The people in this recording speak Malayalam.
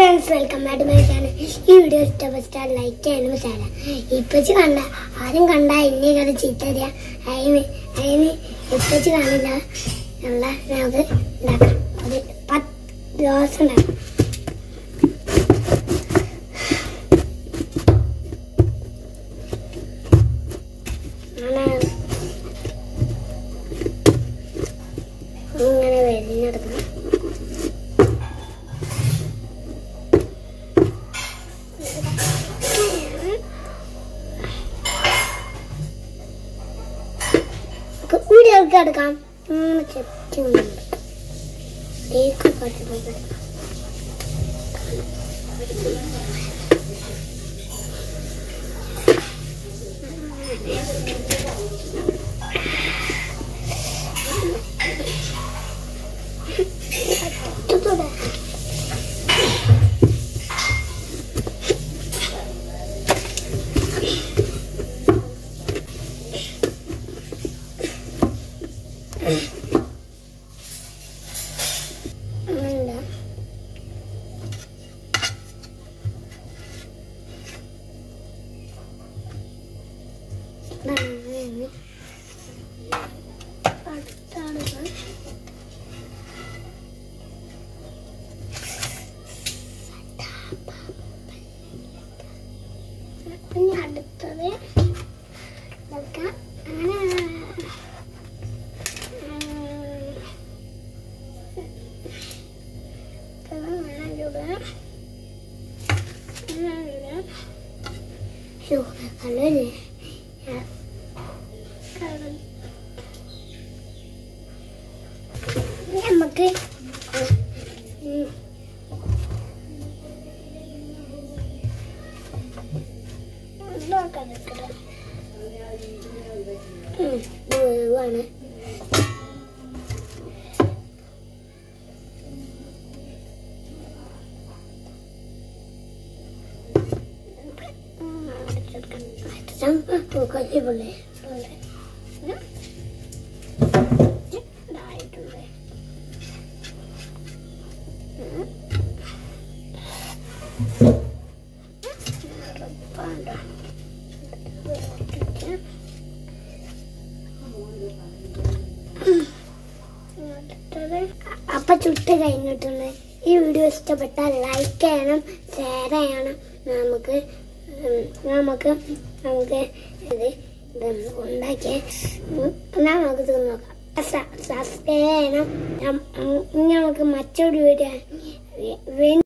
Friends welcome back my channel ഈ വീഡിയോ ഇഷ്ടപ്പെട്ടാൽ ലൈക്ക് ചെയ്യാനും തരാം ഇപ്പച്ച് കണ്ട ആരും കണ്ട എന്നെ കണ്ട് ചീത്തറിയ അതിന് അതിന് ഇപ്പച്ച് കാണില്ല ഉള്ള നമുക്ക് ഉണ്ടാക്കാം ഒരു പത്ത് ദിവസം ഉണ്ടാക്കാം അങ്ങനെ ഇങ്ങനെ വെരിഞ്ഞെടുക്കണം വീഡിയോക്ക് എടുക്കാം ഇങ്ങനെ ചുറ്റുന്നുണ്ട് തേക്ക് പറ്റുന്നത് ചുറ്റൂടെ അങ്ങനെയല്ല അങ്ങനെ അടുത്താളുകൾ ഇനി അടുത്തത് ഇതൊക്കെ അങ്ങനെ കളല്ലേ നമുക്ക് ഉം. ഇതാക്കാൻ നിൽക്കട്ടെ. ഉം, ഇത് വേവാണ് കൊല്ലിപ്പുള്ളി ഇതായിട്ടുണ്ട് അപ്പൊ ചുട്ട് കഴിഞ്ഞിട്ടുണ്ട് ഈ വീഡിയോ ഇഷ്ടപ്പെട്ടാൽ ലൈക്ക് ചെയ്യണം ഷെയർ ചെയ്യണം നമുക്ക് ഉം, നമുക്ക് നമുക്ക് ഇത് ഇത് ഉണ്ടാക്കി ഉം, എന്നാ നമുക്ക് ഇത് നോക്കാം സബ്സ്ക്രൈബ് ചെയ്യണം ഉം, ഉം, ഇനി നമുക്ക് മറ്റൊരു വീഡിയോ